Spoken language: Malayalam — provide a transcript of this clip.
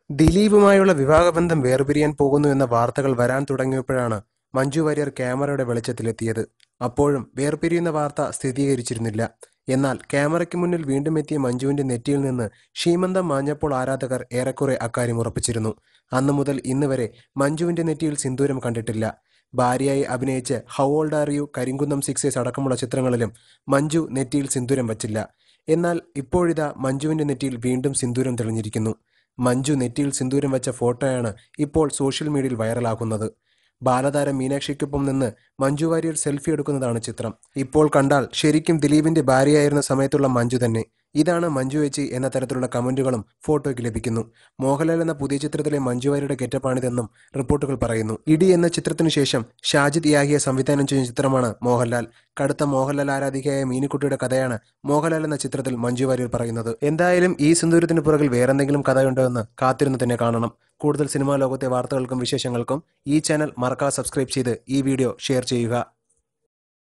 ദിലീപുമായുള്ള വിവാഹബന്ധം വേർപിരിയാൻ പോകുന്നു എന്ന വാർത്തകൾ വരാൻ തുടങ്ങിയപ്പോഴാണ് മഞ്ജു വാര്യർ ക്യാമറയുടെ വെളിച്ചത്തിലെത്തിയത് അപ്പോഴും വേർപിരിയുന്ന വാർത്ത സ്ഥിരീകരിച്ചിരുന്നില്ല എന്നാൽ ക്യാമറയ്ക്ക് മുന്നിൽ വീണ്ടും എത്തിയ മഞ്ജുവിന്റെ നെറ്റിയിൽ നിന്ന് ക്ഷീമന്തം മാഞ്ഞപ്പോൾ ആരാധകർ ഏറെക്കുറെ അക്കാര്യം ഉറപ്പിച്ചിരുന്നു അന്നു മുതൽ ഇന്ന് വരെ മഞ്ജുവിന്റെ നെറ്റിയിൽ സിന്ദൂരം കണ്ടിട്ടില്ല ഭാര്യയായി അഭിനയിച്ച് how old are you Karinkunnam sixers അടക്കമുള്ള ചിത്രങ്ങളിലും മഞ്ജു നെറ്റിയിൽ സിന്ദൂരം വച്ചില്ല എന്നാൽ ഇപ്പോഴിതാ മഞ്ജുവിന്റെ നെറ്റിയിൽ വീണ്ടും സിന്ദൂരം തെളിഞ്ഞിരിക്കുന്നു മഞ്ജു നെറ്റിയിൽ സിന്ദൂരം വെച്ച ഫോട്ടോയാണ് ഇപ്പോൾ സോഷ്യൽ മീഡിയയിൽ വൈറലാകുന്നത് ബാലതാരം മീനാക്ഷിക്കൊപ്പം നിന്ന് മഞ്ജു വാര്യർ സെൽഫി എടുക്കുന്നതാണ് ചിത്രം ഇപ്പോൾ കണ്ടാൽ ശരിക്കും ദിലീപിന്റെ ഭാര്യയായിരുന്ന സമയത്തുള്ള മഞ്ജു തന്നെ ഇതാണ് മഞ്ജു ചേച്ചി എന്ന തരത്തിലുള്ള കമന്റുകളും ഫോട്ടോയ്ക്ക് ലഭിക്കുന്നു മോഹൻലാൽ എന്ന പുതിയ ചിത്രത്തിലെ മഞ്ജു വാര്യരുടെ ഗെറ്റപ്പാണിതെന്നും റിപ്പോർട്ടുകൾ പറയുന്നു ഇടി എന്ന ചിത്രത്തിനു ശേഷം ഷാജിദ് യാഹിയെ സംവിധാനം ചെയ്യുന്ന ചിത്രമാണ് മോഹൻലാൽ കടുത്ത മോഹൻലാൽ ആരാധികയായ മീനുക്കുട്ടിയുടെ കഥയാണ് മോഹൻലാൽ എന്ന ചിത്രത്തിൽ മഞ്ജു വാര്യർ പറയുന്നത് എന്തായാലും ഈ സിന്ദൂരത്തിന് പുറകിൽ വേറെന്തെങ്കിലും കഥയുണ്ടോ എന്ന് കാത്തിരുന്ന് തന്നെ കാണണം കൂടുതൽ സിനിമാ ലോകത്തെ വാർത്തകൾക്കും വിശേഷങ്ങൾക്കും ഈ ചാനൽ മറക്കാതെ സബ്സ്ക്രൈബ് ചെയ്ത് ഈ വീഡിയോ ഷെയർ ചെയ്യുക